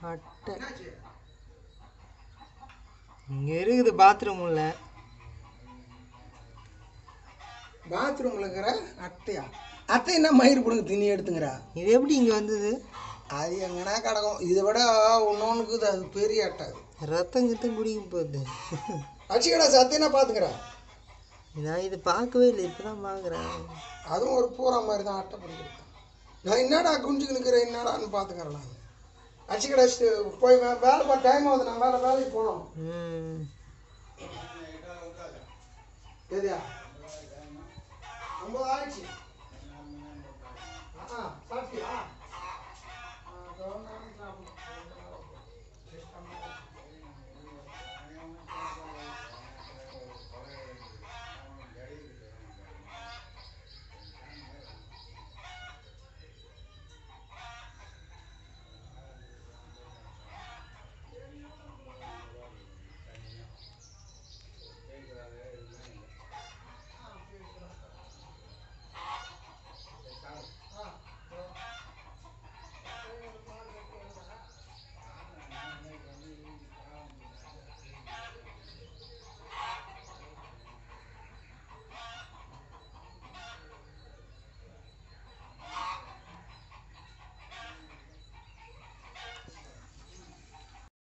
அட்டை இங்கே இருக்குது பாத்ரூம் உள்ள பாத்ரூமில் இருக்கிற அட்டையா அத்தை என்ன மயிர் பிடுங்க திணி எடுத்துங்கிறா இது எப்படி இங்கே வந்தது அது எங்கன்னா கிடக்கும் இதை விட இன்னொன்றுக்கு அது பெரிய அட்டை அது ரத்தம் கித்தம் குடிக்க போகுது அடிச்சுக்கடா சத்தியனா பார்த்துக்கிறா நான் இது பார்க்கவே இல்லை இப்போ தான் பார்க்குறேன் அதுவும் ஒரு பூரா மாதிரி தான் அட்டை பிடிக்கிறது நான் என்னடா குஞ்சுக்கு நிற்கிறேன் என்னடான்னு பார்த்துக்கிறேன் நான் அடிச்சுக்கடா போய் வே- வேலை பார்த்து டைம் ஆகுது நான் வேலை வேலைக்கு போனோம் ம் சரியா ஐம்பது ஆயிடுச்சு